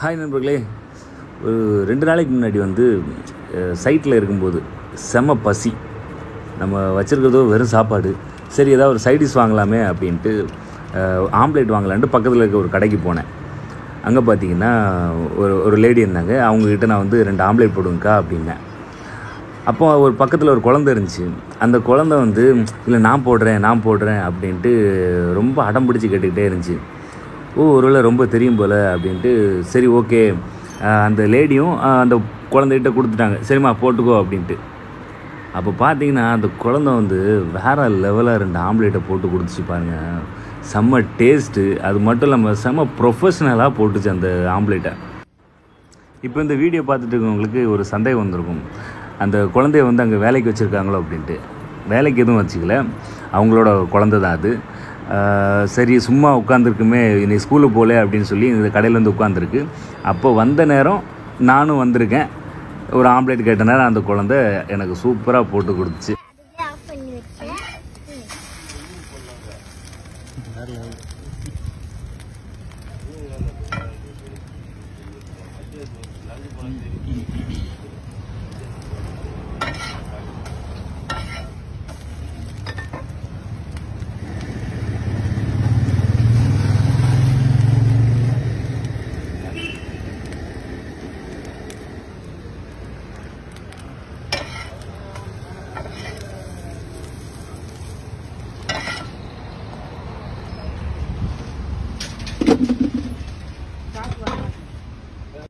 hi நண்பர்களே ஒரு ரெண்டு நாளைக்கு முன்னாடி வந்து சைட்டில் இருக்கும்போது செம பசி நம்ம வச்சுருக்கிறதோ வெறும் சாப்பாடு சரி ஏதாவது ஒரு சைடிஷ் வாங்கலாமே அப்படின்ட்டு ஆம்லேட் வாங்கலான்ட்டு பக்கத்தில் இருக்க ஒரு கடைக்கு போனேன் அங்கே பார்த்தீங்கன்னா ஒரு ஒரு லேடி இருந்தாங்க அவங்கக்கிட்ட நான் வந்து ரெண்டு ஆம்லேட் போடுங்கக்கா அப்படின்னேன் அப்போ ஒரு பக்கத்தில் ஒரு குழந்தை இருந்துச்சு அந்த குழந்தை வந்து இல்லை நான் போடுறேன் நான் போடுறேன் அப்படின்ட்டு ரொம்ப அடம் பிடிச்சி கேட்டுக்கிட்டே இருந்துச்சு ஓ ஒருவேளை ரொம்ப தெரியும் போல் அப்படின்ட்டு சரி ஓகே அந்த லேடியும் அந்த குழந்தைகிட்ட கொடுத்துட்டாங்க சரிம்மா போட்டுக்கோ அப்படின்ட்டு அப்போ பார்த்தீங்கன்னா அந்த குழந்தை வந்து வேறு லெவலில் ரெண்டு ஆம்லேட்டை போட்டு கொடுத்துச்சு பாருங்க செம்ம டேஸ்ட்டு அது மட்டும் இல்லாமல் செம்ம ப்ரொஃபஷ்னலாக போட்டுச்சு அந்த ஆம்லேட்டை இப்போ இந்த வீடியோ பார்த்துட்டு இருக்கவங்களுக்கு ஒரு சந்தேகம் வந்திருக்கும் அந்த குழந்தைய வந்து அங்கே வேலைக்கு வச்சுருக்காங்களோ அப்படின்ட்டு வேலைக்கு எதுவும் வச்சுக்கல அவங்களோட குழந்தை தான் அது ஆஹ் சரி சும்மா உட்காந்துருக்குமே இன்னைக்கு ஸ்கூலுக்கு போகல அப்படின்னு சொல்லி இந்த கடையில் வந்து உட்காந்துருக்கு அப்போ வந்த நேரம் நானும் வந்திருக்கேன் ஒரு ஆம்லேட் கேட்ட நேரம் அந்த குழந்தை எனக்கு சூப்பராக போட்டு கொடுத்துச்சு அதுவே ஆஃப் பண்ணி வச்சேன்